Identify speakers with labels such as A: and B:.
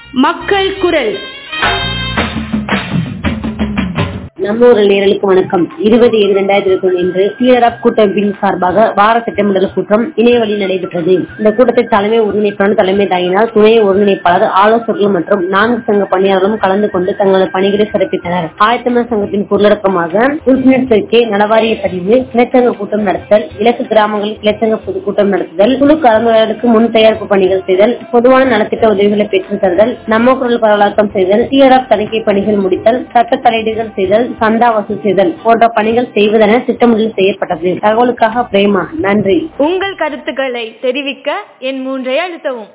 A: மக்கள் குரல்
B: நம்ம ஒரு நேரலுக்கு வணக்கம் இருபது ஏழு இரண்டாயிரத்தி இருபத்தி ஒன்று இன்று சீரப் கூட்டமைப்பின் சார்பாக வார திட்டமிடல் கூட்டம் இணையவழி நடைபெற்றது இந்த கூட்டத்தில் தலைமை ஒருங்கிணைப்பாளர் தலைமை தாங்கினார் துணை ஒருங்கிணைப்பாளர் ஆலோசகர்கள் மற்றும் நான்கு சங்க பணியாளர்களும் கலந்து கொண்டு தங்களது பணிகளை சிறப்பித்தனர் ஆயத்தமிழர் சங்கத்தின் பொருளடக்கமாக உறுப்பினர் சேர்க்கை நலவாரிய பதிவு கிளைச்சங்க கூட்டம் நடத்தல் இலக்கு கிராமங்களில் கிளைச்சங்க பொதுக்கூட்டம் நடத்துதல் குழு கலந்துரையாடலுக்கு முன் தயாரிப்பு பணிகள் செய்தல் பொதுவான நலத்திட்ட உதவிகளை பெற்றுத் தருதல் நம்ம குரல் பரவலாக்கம் செய்தல் சீரப் தணிக்கை பணிகள் முடித்தல் சட்ட தலையீடுகள் செய்தல் சந்தா வசூல் செய்தல் போன்ற பணிகள் செய்வதென திட்டமிடல் செய்யப்பட்டது தகவலுக்காக பிரேமா நன்றி
A: உங்கள் கருத்துக்களை தெரிவிக்க என் மூன்றை அழுத்தவும்